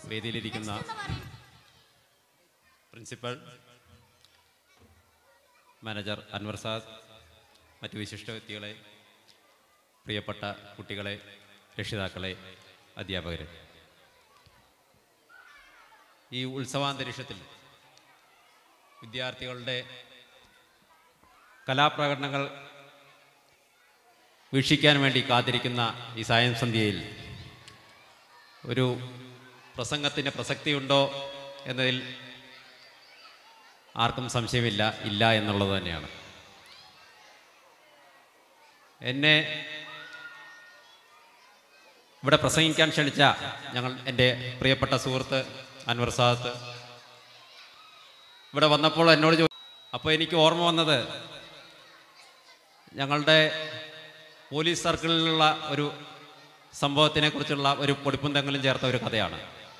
വേദിയിലിരിക്കുന്ന principal manager Anwar Saad മറ്റു വിശിഷ്ട വ്യക്തികളെ പ്രിയപ്പെട്ട കുട്ടികളെ രക്ഷിതാക്കളെ അധ്യാപകരെ ഈ ഉത്സവാന്തരീക്ഷത്തിൽ വിദ്യാർത്ഥികളുടെ കലാപ്രകടനങ്ങൾ വീക്ഷിക്കാൻ വേണ്ടി കാത്തിരിക്കുന്ന ഈ സായം സന്ധ്യയിൽ ഒരു പ്രസംഗത്തിന് പ്രസക്തിയുണ്ടോ എന്നതിൽ ആർക്കും സംശയമില്ല ഇല്ല എന്നുള്ളത് തന്നെയാണ് എന്നെ ഇവിടെ പ്രസംഗിക്കാൻ ക്ഷണിച്ച ഞങ്ങൾ എൻ്റെ പ്രിയപ്പെട്ട സുഹൃത്ത് അൻവർ സാദത്ത് ഇവിടെ വന്നപ്പോൾ എന്നോട് ചോ അപ്പോൾ എനിക്ക് ഓർമ്മ വന്നത് ഞങ്ങളുടെ പോലീസ് സർക്കിളിലുള്ള ഒരു സംഭവത്തിനെ കുറിച്ചുള്ള ഒരു പൊടിപ്പുന്തെങ്കിലും ചേർത്ത ഒരു കഥയാണ്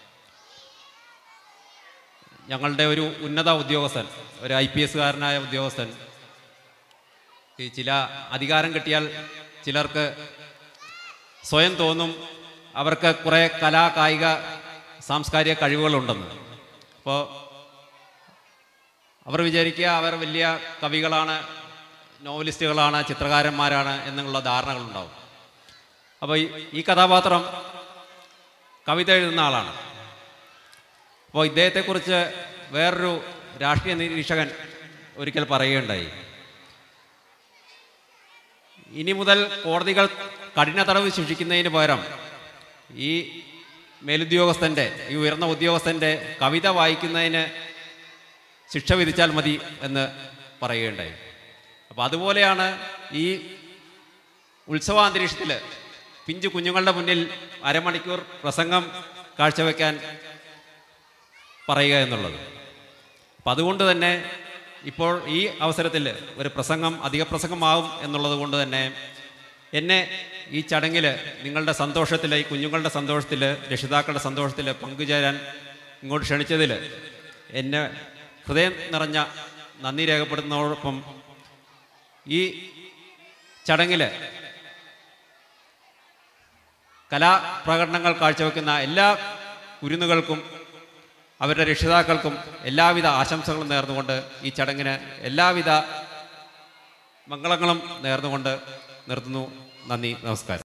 ഞങ്ങളുടെ ഒരു ഉന്നത ഉദ്യോഗസ്ഥൻ ഒരു ഐ പി എസ്സുകാരനായ ഉദ്യോഗസ്ഥൻ ഈ ചില അധികാരം കിട്ടിയാൽ ചിലർക്ക് സ്വയം തോന്നും അവർക്ക് കുറേ കലാ കായിക സാംസ്കാരിക കഴിവുകളുണ്ടെന്ന് അപ്പോൾ അവർ വിചാരിക്കുക അവർ വലിയ കവികളാണ് നോവലിസ്റ്റുകളാണ് ചിത്രകാരന്മാരാണ് എന്നുള്ള ധാരണകളുണ്ടാവും അപ്പോൾ ഈ ഈ കഥാപാത്രം കവിത എഴുതുന്ന ആളാണ് അപ്പോൾ ഇദ്ദേഹത്തെക്കുറിച്ച് വേറൊരു രാഷ്ട്രീയ നിരീക്ഷകൻ ഒരിക്കൽ പറയുകയുണ്ടായി ഇനി മുതൽ കോടതികൾ കഠിന തടവ് ശിക്ഷിക്കുന്നതിന് പകരം ഈ മേലുദ്യോഗസ്ഥൻ്റെ ഈ ഉയർന്ന ഉദ്യോഗസ്ഥൻ്റെ കവിത വായിക്കുന്നതിന് ശിക്ഷ വിധിച്ചാൽ മതി എന്ന് പറയുകയുണ്ടായി അപ്പോൾ അതുപോലെയാണ് ഈ ഉത്സവാന്തരീക്ഷത്തിൽ പിഞ്ചു കുഞ്ഞുങ്ങളുടെ മുന്നിൽ അരമണിക്കൂർ പ്രസംഗം കാഴ്ചവെക്കാൻ പറയുക എന്നുള്ളത് അപ്പം അതുകൊണ്ട് തന്നെ ഇപ്പോൾ ഈ അവസരത്തിൽ ഒരു പ്രസംഗം അധിക പ്രസംഗമാവും എന്നുള്ളത് കൊണ്ട് തന്നെ എന്നെ ഈ ചടങ്ങിൽ നിങ്ങളുടെ സന്തോഷത്തിൽ ഈ കുഞ്ഞുങ്ങളുടെ സന്തോഷത്തിൽ രക്ഷിതാക്കളുടെ സന്തോഷത്തിൽ പങ്കുചേരാൻ ഇങ്ങോട്ട് ക്ഷണിച്ചതിൽ എന്നെ ഹൃദയം നിറഞ്ഞ നന്ദി രേഖപ്പെടുത്തുന്നതോടൊപ്പം ഈ ചടങ്ങിൽ കലാപ്രകടനങ്ങൾ കാഴ്ചവെക്കുന്ന എല്ലാ കുരുന്നുകൾക്കും അവരുടെ രക്ഷിതാക്കൾക്കും എല്ലാവിധ ആശംസകളും നേർന്നുകൊണ്ട് ഈ ചടങ്ങിന് എല്ലാവിധ മംഗളങ്ങളും നേർന്നുകൊണ്ട് നിർത്തുന്നു നന്ദി നമസ്കാരം